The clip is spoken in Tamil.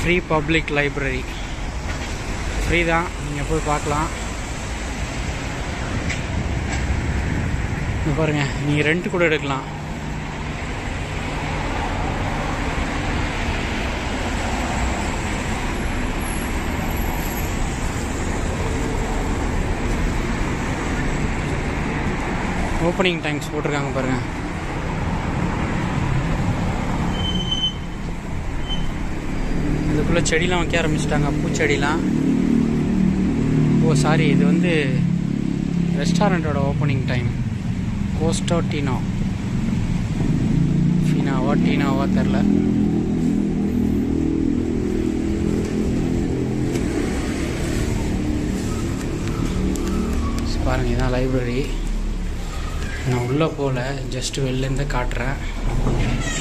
ஃப்ரீ பப்ளிக் லைப்ரரி ஃப்ரீ தான் நீங்கள் போய் பார்க்கலாம் இங்க பாருங்க நீங்கள் ரெண்ட் கூட எடுக்கலாம் ஓப்பனிங் டைம்ஸ் போட்டிருக்காங்க பாருங்க இதுக்குள்ளே செடிலாம் வைக்க ஆரம்பிச்சிட்டாங்க பூச்செடிலாம் ஓ சாரி இது வந்து ரெஸ்டாரண்ட்டோட ஓப்பனிங் டைம் கோஸ்டோ டீனோ ஃபீனாவா டீனோவா தெரில பாருங்க இதான் லைப்ரரி நான் உள்ளே போகல ஜஸ்ட் வெளிலேருந்து காட்டுறேன்